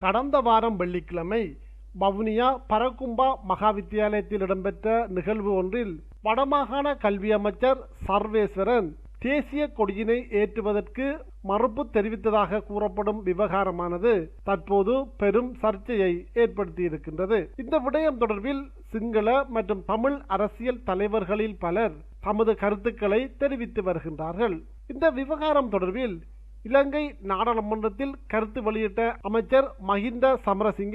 கடந்த வாரம் வெள்ளிக்கிழமை வவுனியா பரக்கும்பா மகாவித்தியாலயத்தில் இடம்பெற்ற நிகழ்வு ஒன்றில் வடமாகாண கல்வி அமைச்சர் சர்வேஸ்வரன் தேசிய கொடியினை ஏற்றுவதற்கு மறுப்பு தெரிவித்ததாக கூறப்படும் விவகாரமானது தற்போது பெரும் சர்ச்சையை ஏற்படுத்தியிருக்கின்றது இந்த விடயம் தொடர்பில் சிங்கள மற்றும் தமிழ் அரசியல் தலைவர்களில் பலர் தமது கருத்துக்களை தெரிவித்து வருகின்றார்கள் இந்த விவகாரம் தொடர்பில் இலங்கை நாடாளுமன்றத்தில் கருத்து வெளியிட்ட அமைச்சர் மஹிந்த சமரசிங்க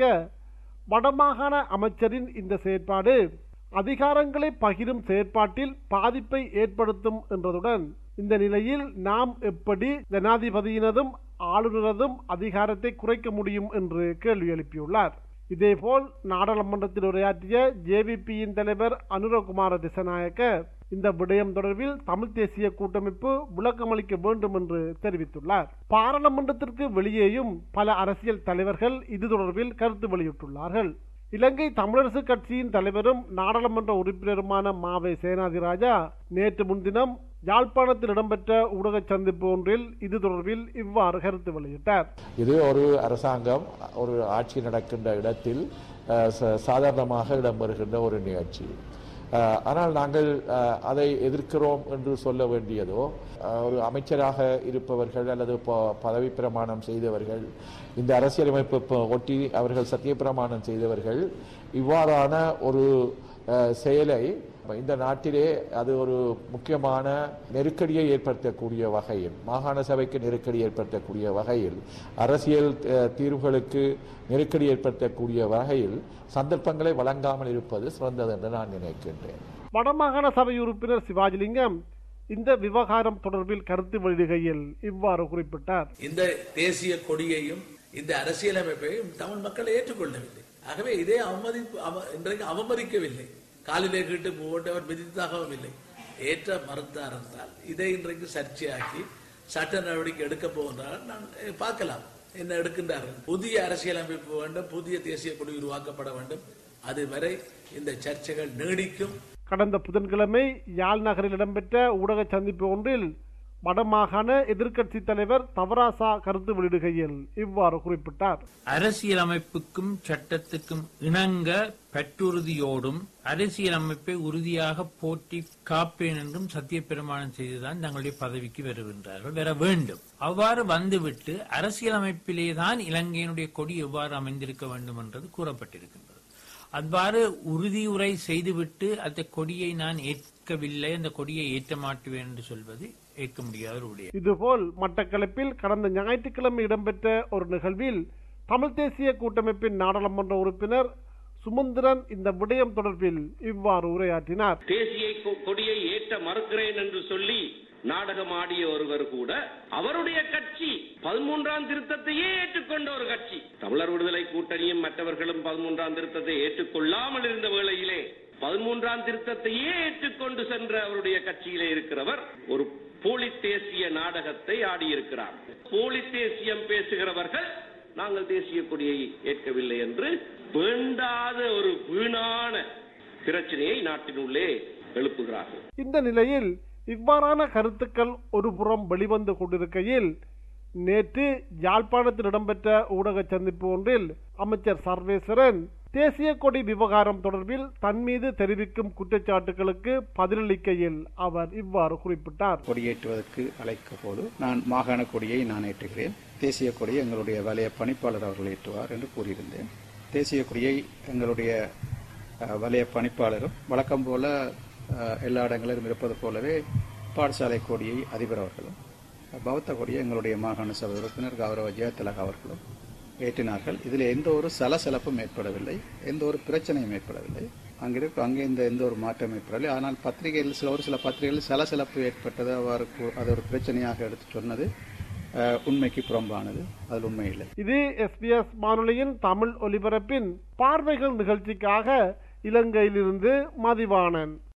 வடமாகாண அமைச்சரின் இந்த செயற்பாடு அதிகாரங்களை பகிரும் செயற்பாட்டில் பாதிப்பை ஏற்படுத்தும் என்றதுடன் இந்த நிலையில் நாம் எப்படி ஜனாதிபதியினதும் ஆளுநரதும் அதிகாரத்தை குறைக்க முடியும் என்று கேள்வி எழுப்பியுள்ளார் இதேபோல் நாடாளுமன்றத்தில் உரையாற்றிய ஜேவிபியின் தலைவர் அனுரகுமார திசநாயக்க இந்த விடயம் தொடர்பில் தமிழ் தேசிய கூட்டமைப்பு விளக்கமளிக்க வேண்டும் என்று தெரிவித்துள்ளார் பாராளுமன்றத்திற்கு வெளியேயும் பல அரசியல் தலைவர்கள் இது தொடர்பில் கருத்து வெளியிட்டுள்ளார்கள் இலங்கை தமிழரசு கட்சியின் தலைவரும் நாடாளுமன்ற உறுப்பினருமான மாவை சேனாதிராஜா நேற்று முன்தினம் யாழ்ப்பாணத்தில் இடம்பெற்ற ஊடக சந்திப்பு ஒன்றில் இது தொடர்பில் இவ்வாறு கருத்து வெளியிட்டார் இது ஒரு அரசாங்கம் ஒரு ஆட்சி நடக்கின்ற இடத்தில் அஹ், ச- சாதாரணமாக இடம்பெறுகின்ற ஒரு நிகழ்ச்சி அஹ், ஆனால் நாங்கள் அஹ், அதை எதிர்க்கிறோம் என்று சொல்ல வேண்டியதோ அஹ், ஒரு அமைச்சராக இருப்பவர்கள் அல்லது ப- பதவி பிரமாணம் செய்தவர்கள் இந்த அரசியலமைப்பு ப- ஒட்டி அவர்கள் சத்திய பிரமாணம் செய்தவர்கள் இவ்வாறான ஒரு அஹ், செயலை இந்த நாட்டிலே அது ஒரு முக்கியமான நெருக்கடியை ஏற்படுத்தக்கூடிய வகையில் மாகாண சபைக்கு நெருக்கடி ஏற்படுத்தக்கூடிய வகையில் அரசியல் அஹ், தீர்வுகளுக்கு நெருக்கடி ஏற்படுத்தக்கூடிய வகையில் சந்தர்ப்பங்களை வழங்காமல் இருப்பது சிறந்தது என்று நான் நினைக்கின்றேன் வடமாகாண சபை உறுப்பினர் சிவாஜிலிங்கம் இந்த விவகாரம் தொடர்பில் கருத்து வெளியிடுகையில் இவ்வாறு குறிப்பிட்டார் இந்த தேசிய கொடியையும் இந்த அரசியலமைப்பையும் தமிழ் மக்கள் ஏற்றுக்கொள்ளவில்லை ஆகவே இதே அவமதிப்பு அவ- இன்றைக்கு அவமதிக்கவில்லை காலிலே கிட்டு போட்டவர் மிதித்தாகவும் இல்லை ஏற்ற மறுத்தார் என்றால் இதை இன்றைக்கு சர்ச்சையாக்கி சட்ட நடவடிக்கை எடுக்க போகின்றார் நான் அஹ், பார்க்கலாம் என்ன எடுக்கின்றார்கள் புதிய அரசியலமைப்பு வேண்டும் புதிய தேசிய கொடி உருவாக்கப்பட வேண்டும் அதுவரை இந்த சர்ச்சைகள் நீடிக்கும் கடந்த புதன்கிழமை யாழ் நகரில் இடம்பெற்ற ஊடக சந்திப்பு ஒன்றில் வடமாகாண எதிர்க்கட்சி தலைவர் தவராசா கருத்து வெளியிடுகையில் இவ்வாறு குறிப்பிட்டார் அரசியலமைப்புக்கும் சட்டத்துக்கும் இணங்க பற்றுறுதியோடும் அரசியலமைப்பை உறுதியாக போற்றி காப்பேன் என்றும் சத்திய பிரமாணம் செய்துதான் தங்களுடைய பதவிக்கு வருகின்றார்கள் வர வேண்டும் அவ்வாறு வந்துவிட்டு அரசியலமைப்பிலே தான் இலங்கையினுடைய கொடி எவ்வாறு அமைந்திருக்க வேண்டும் என்றது கூறப்பட்டிருக்கின்றது அவ்வாறு உறுதியுரை செய்துவிட்டு அந்த கொடியை நான் ஏற்கவில்லை அந்த கொடியை ஏற்ற மாட்டுவேன் என்று சொல்வது ஏற்க முடியாத ஒரு விடயம் இதுபோல் மட்டக்களப்பில் கடந்த ஞாயிற்றுக்கிழமை இடம்பெற்ற ஒரு நிகழ்வில் தமிழ் தேசிய கூட்டமைப்பின் நாடாளுமன்ற உறுப்பினர் சுமந்திரன் இந்த விடயம் தொடர்பில் இவ்வாறு உரையாற்றினார் தேசிய கொ- கொடியை ஏற்ற மறுக்கிறேன் என்று சொல்லி நாடகம் ஆடிய ஒருவர் கூட அவருடைய கட்சி பதிமூன்றாம் திருத்தத்தையே ஏற்றுக்கொண்ட ஒரு கட்சி தமிழர் விடுதலை கூட்டணியும் மற்றவர்களும் பதிமூன்றாம் திருத்தத்தை ஏற்றுக்கொள்ளாமல் இருந்த வேளையிலே பதிமூன்றாம் திருத்தத்தையே ஏற்றுக்கொண்டு சென்ற அவருடைய கட்சியிலே இருக்கிறவர் ஒரு போலி தேசிய நாடகத்தை ஆடியிருக்கிறார் போலி தேசியம் பேசுகிறவர்கள் நாங்கள் தேசிய கொடியை ஏற்கவில்லை என்று வேண்டாத ஒரு வீணான பிரச்சனையை நாட்டினுள்ளே எழுப்புகிறார்கள் இந்த நிலையில் இவ்வாறான கருத்துக்கள் ஒருபுறம் வெளிவந்து கொண்டிருக்கையில் நேற்று யாழ்ப்பாணத்தில் இடம்பெற்ற ஊடக சந்திப்பு ஒன்றில் அமைச்சர் சர்வேஸ்வரன் தேசிய கொடி விவகாரம் தொடர்பில் தன் மீது தெரிவிக்கும் குற்றச்சாட்டுகளுக்கு பதிலளிக்கையில் அவர் இவ்வாறு குறிப்பிட்டார் கொடியேற்றுவதற்கு அழைக்க போது நான் மாகாண கொடியை நான் ஏற்றுகிறேன் தேசிய கொடியை எங்களுடைய வலய பணிப்பாளர் அவர்கள் ஏற்றுவார் என்று கூறியிருந்தேன் தேசிய கொடியை எங்களுடைய அஹ், வலய பணிப்பாளரும் வழக்கம் போல அஹ், எல்லா இடங்களிலும் இருப்பது போலவே பாடசாலை கொடியை அதிபர் அவர்களும் பௌத்த கொடியை எங்களுடைய மாகாண சபை உறுப்பினர் கௌரவ ஜெயதிலக் அவர்களும் ஏற்றினார்கள் இதில் எந்த ஒரு சலசலப்பும் ஏற்படவில்லை எந்த ஒரு பிரச்சனையும் ஏற்படவில்லை அங்கிருக்கும் அங்கே இந்த எந்த ஒரு மாற்றம் ஏற்படவில்லை ஆனால் பத்திரிகையில் சில ஒரு சில பத்திரிகைகளில் சலசலப்பு ஏற்பட்டது அவ்வாறு கூ- அது ஒரு பிரச்சனையாக எடுத்து சொன்னது அஹ், உண்மைக்கு புறம்பானது அதில் உண்மை இல்லை இது எஸ்பிஎஸ் வானொலியின் தமிழ் ஒலிபரப்பின் பார்வைகள் நிகழ்ச்சிக்காக இலங்கையிலிருந்து மதிவாணன்